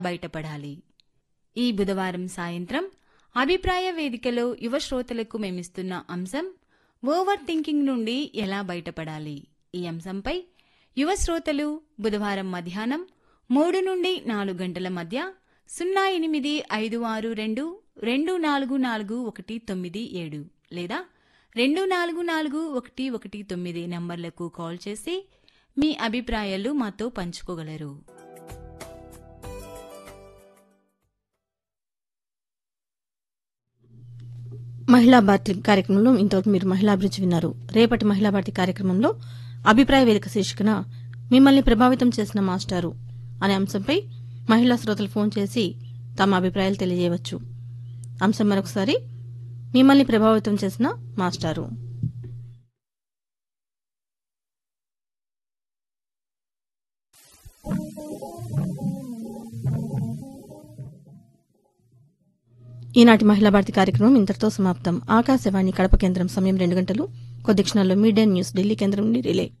బయటపడాలి ఈ బుధవారం సాయంత్రం అభిప్రాయ వేదికలో యువ శ్రోతలకు మేమిస్తున్న అంశం ఓవర్ థింకింగ్ నుండి ఎలా బయటపడాలి ఈ అంశంపై యువ శ్రోతలు బుధవారం మధ్యాహ్నం మూడు నుండి నాలుగు గంటల మధ్య సున్నా ఎనిమిది ఐదు ఆరు రెండు రెండు నాలుగు నాలుగు ఒకటి తొమ్మిది ఏడు లేదా రెండు నాలుగు నాలుగు ఒకటి ఒకటి తొమ్మిది నంబర్లకు కాల్ చేసి మీ అభిప్రాయాలు మాతో పంచుకోగలరు మహిళా భారతి కార్యక్రమంలో ఇంతవరకు మీరు మహిళా అభిరుచి విన్నారు రేపటి మహిళా భారతి కార్యక్రమంలో అభిప్రాయ వేదిక శీర్షికన మిమ్మల్ని ప్రభావితం చేసిన మాస్టారు అనే అంశంపై మహిళా శ్రోతలు ఫోన్ చేసి తమ అభిప్రాయాలు తెలియజేయవచ్చు అంశం మరొకసారి మిమ్మల్ని ప్రభావితం చేసిన మాస్టారు ఈనాటి మహిళా భారతి కార్యక్రమం ఇంతటితో సమాప్తం ఆకాశవాణి కడప కేంద్రం సమయం రెండు గంటలు కొద్ది క్షణాల్లో మీడియా న్యూస్ ఢిల్లీ కేంద్రం నుండి రిలే